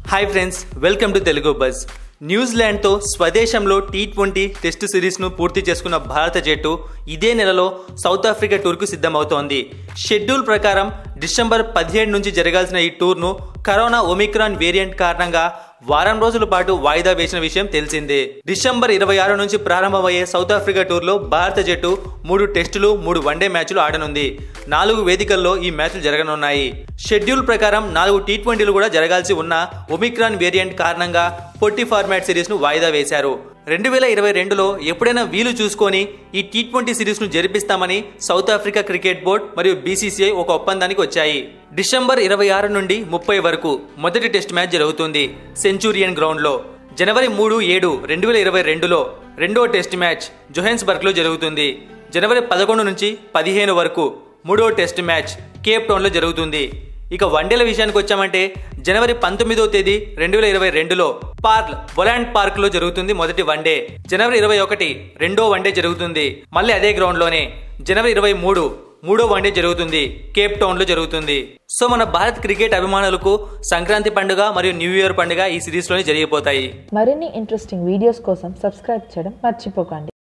hi friends welcome to Telugu buzz న్యూజిలాండ్తో స్వదేశంలో T twenty test సిరీస్ను పూర్తి చేసుకున్న భారత జట్టు ఇదే నెలలో సౌత్ ఆఫ్రికా టూర్కు సిద్ధమవుతోంది షెడ్యూల్ ప్రకారం డిసెంబర్ పదిహేడు నుంచి జరగాల్సిన ఈ టూర్ను కరోనా ఒమిక్రాన్ వేరియంట్ కారణంగా వారం రోజుల పాటు వాయిదా వేసిన విషయం తెలిసిందే డిసెంబర్ ఇరవై ఆరు నుంచి ప్రారంభమయ్యే సౌత్ ఆఫ్రికా టూర్లో భారత జట్టు మూడు టెస్టులు మూడు వన్డే మ్యాచ్లు ఆడనుంది నాలుగు వేదికల్లో ఈ మ్యాచ్లు జరగనున్నాయి షెడ్యూల్ ప్రకారం నాలుగు టీ ట్వంటీలు కూడా జరగాల్సి ఉన్న ఒమిక్రాన్ వేరియంట్ కారణంగా పొట్టి ఫార్మాట్ సిరీస్ ను వాయిదా వేశారు రెండు వేల ఇరవై రెండులో ఎప్పుడైనా వీలు చూసుకొని ఈ టీ ట్వంటీ సిరీస్ ను జరిపిస్తామని సౌత్ ఆఫ్రికా క్రికెట్ బోర్డ్ మరియు బీసీసీఐ ఒక ఒప్పందానికి వచ్చాయి డిసెంబర్ ఇరవై ఆరు నుండి ముప్పై వరకు మొదటి టెస్ట్ మ్యాచ్ జరుగుతుంది సెంచూరియన్ గ్రౌండ్లో జనవరి మూడు ఏడు రెండు వేల ఇరవై రెండులో రెండో టెస్ట్ మ్యాచ్ జొహెన్స్బర్గ్లో జరుగుతుంది జనవరి పదకొండు నుంచి పదిహేను వరకు మూడో టెస్ట్ మ్యాచ్ కేప్ టౌన్లో జరుగుతుంది ఇక వన్డేల విషయానికి వచ్చామంటే జనవరి పంతొమ్మిదో తేదీ రెండు వేల ఇరవై రెండులో పార్ల్ బొలాండ్ పార్క్ లో జరుగుతుంది మొదటి వన్డే జనవరి ఇరవై ఒకటి రెండో వన్డే జరుగుతుంది మళ్ళీ అదే గ్రౌండ్ లోనే జనవరి ఇరవై మూడు మూడో వన్డే జరుగుతుంది కేప్ టౌన్ లో జరుగుతుంది సో మన భారత్ క్రికెట్ అభిమానులకు సంక్రాంతి పండుగ మరియు న్యూ ఇయర్ పండుగ ఈ సిరీస్ లోనే జరిగిపోతాయి మరిన్ని ఇంట్రెస్టింగ్ వీడియోస్ కోసం సబ్స్క్రైబ్ చేయడం మర్చిపోకండి